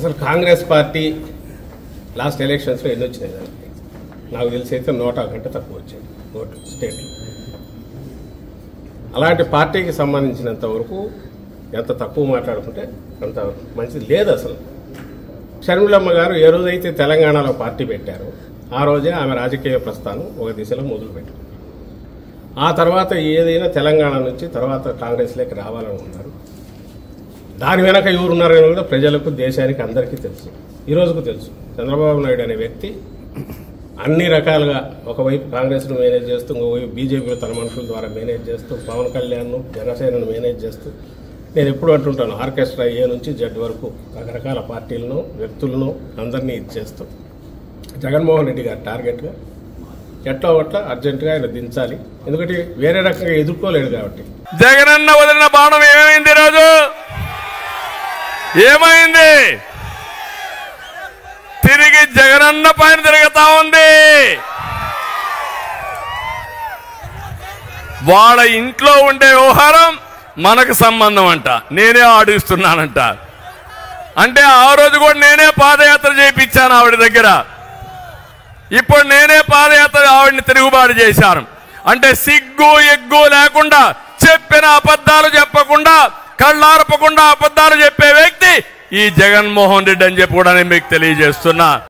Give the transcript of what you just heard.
అసలు Congress party last ఎలక్షన్స్లో ఎన్ని వచ్చినాయి దానికి నాకు తెలిసి అయితే నూట కంటే తక్కువ వచ్చాయి ఓటు స్టేట్లో అలాంటి పార్టీకి సంబంధించినంత వరకు ఎంత తక్కువ మాట్లాడుకుంటే అంత మంచిది లేదు అసలు షర్మిలమ్మ గారు ఏ రోజైతే తెలంగాణలో పార్టీ పెట్టారో ఆ రోజే ఆమె రాజకీయ ప్రస్థానం ఒక దిశలో మొదలుపెట్టింది ఆ తర్వాత ఏదైనా తెలంగాణ నుంచి తర్వాత కాంగ్రెస్లోకి రావాలనుకున్నారు దాని వెనక ఎవరున్నారని కూడా ప్రజలకు దేశానికి అందరికీ తెలుసు ఈ రోజుకు తెలుసు చంద్రబాబు నాయుడు అనే వ్యక్తి అన్ని రకాలుగా ఒకవైపు కాంగ్రెస్ను మేనేజ్ చేస్తూ ఇంకోవైపు బీజేపీ తన మనుషుల ద్వారా మేనేజ్ చేస్తూ పవన్ కళ్యాణ్ను జనసేనను మేనేజ్ చేస్తూ నేను ఎప్పుడు అంటుంటాను ఆర్కెస్ట్రా ఏ నుంచి జడ్ వరకు రకరకాల పార్టీలను వ్యక్తులను అందరినీ ఇది చేస్తూ జగన్మోహన్ రెడ్డి గారి టార్గెట్గా ఎట్లా ఒట్లా అర్జెంటుగా ఆయన దించాలి ఎందుకంటే వేరే రకంగా ఎదుర్కోలేడు కాబట్టి జగనన్న వదిలిన బాణం ఏమైంది ఈరోజు ఏమైంది తిరిగి జగనన్న పైన తిరుగుతా ఉంది వాళ్ళ ఇంట్లో ఉండే వ్యవహారం మనకు సంబంధం అంట నేనే ఆడిస్తున్నానంట అంటే ఆ రోజు కూడా నేనే పాదయాత్ర చేయించాను ఆవిడ దగ్గర ఇప్పుడు నేనే పాదయాత్ర ఆవిడని తిరుగుబాటు చేశాను అంటే సిగ్గు ఎగ్గు లేకుండా చెప్పిన అబద్ధాలు చెప్పకుండా కళ్ళారపకుండా అబద్ధాలు చెప్పే వ్యక్తి ఈ జగన్మోహన్ రెడ్డి అని చెప్పి కూడా నేను మీకు తెలియజేస్తున్నా